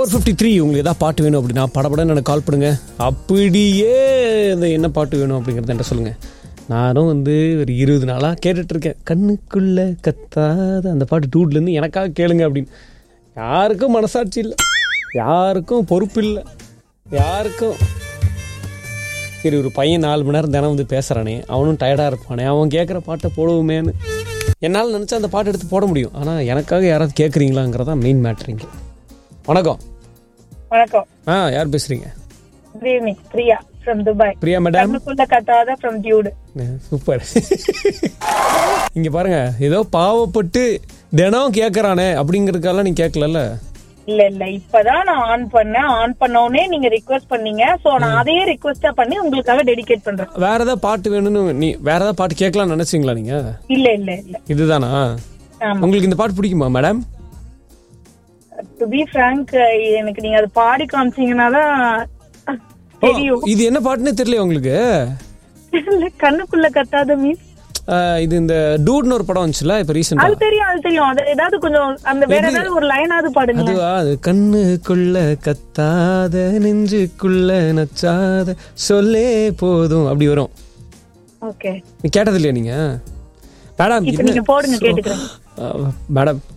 four fifty three உங்களுக்கு ஏதாவது பாட்டு வேணும் அப்படின்னா படப்படன்னு எனக்கு கால் பண்ணுங்க அப்படியே இந்த என்ன பாட்டு வேணும் அப்படிங்கிறத என்கிட்ட சொல்லுங்கள் நானும் வந்து ஒரு இருபது நாளாக கேட்டுட்டு இருக்கேன் கண்ணுக்குள்ள கத்தாத அந்த பாட்டு டூட்லேருந்து எனக்காக கேளுங்க அப்படின்னு யாருக்கும் மனசாட்சி இல்லை யாருக்கும் பொறுப்பு இல்லை யாருக்கும் சரி ஒரு பையன் நாலு மணி நேரம் தினம் வந்து பேசுகிறானே அவனும் டயர்டாக இருப்பானே அவன் கேட்குற பாட்டை போடுவோமேன்னு என்னால் நினச்சா அந்த பாட்டு எடுத்து போட முடியும் ஆனால் எனக்காக யாராவது கேட்குறீங்களாங்கிறதா மெயின் மேட்ரிங்க வணக்கம் வணக்கம் ஆ யார் பேசுகிறீங்க good evening Priya from Dubai Priya madam கண்ணுக்குள்ள கத்தாத ஃப்ரம் டியூடு சூப்பர் இங்கே பாருங்க ஏதோ பாவப்பட்டு தினம் கேட்குறானே அப்படிங்கிறதுக்கெல்லாம் நீ கேட்கலல்ல இல்ல இல்ல இப்பதான் நான் ஆன் பண்ணேன் ஆன் பண்ண உடனே நீங்க ரிக்வெஸ்ட் பண்ணீங்க சோ நான் அதையே ரிக்வெஸ்டா பண்ணி உங்களுக்காக டெடிகேட் பண்றேன் வேற ஏதாவது பாட்டு வேணும்னு நீ வேற ஏதாவது பாட்டு கேட்கலாம்னு நினைச்சீங்களா நீங்க இல்ல இல்ல இல்ல இதுதானா ஆமா உங்களுக்கு இந்த பாட்டு பிடிக்குமா மேடம் டு பி ஃப்ராங்க் எனக்கு நீங்க அது பாடி காமிச்சீங்கன்னா தான் தெரியும் இது என்ன பாட்டுன்னே தெரியல உங்களுக்கு இல்ல, கண்ணுக்குள்ள கத்தாத மீன்ஸ் ஆ, இது இந்த டூட்னு ஒரு படம் வந்துச்சுல இப்போ ரீசெண்டா அது தெரியும் அது தெரியும் அது ஏதாவது கொஞ்சம் அந்த வேற ஏதாவது ஒரு லைனாவது பாடுங்க அதுவா அது கண்ணுக்குள்ள கத்தாத நெஞ்சுக்குள்ள நச்சாத சொல்லே போதும் அப்படி வரும் ஓகே நீ கேட்டது இல்லையா நீங்க மேடம் இப்ப நீங்க போடுங்க கேட்டுக்கிறேன் மேடம்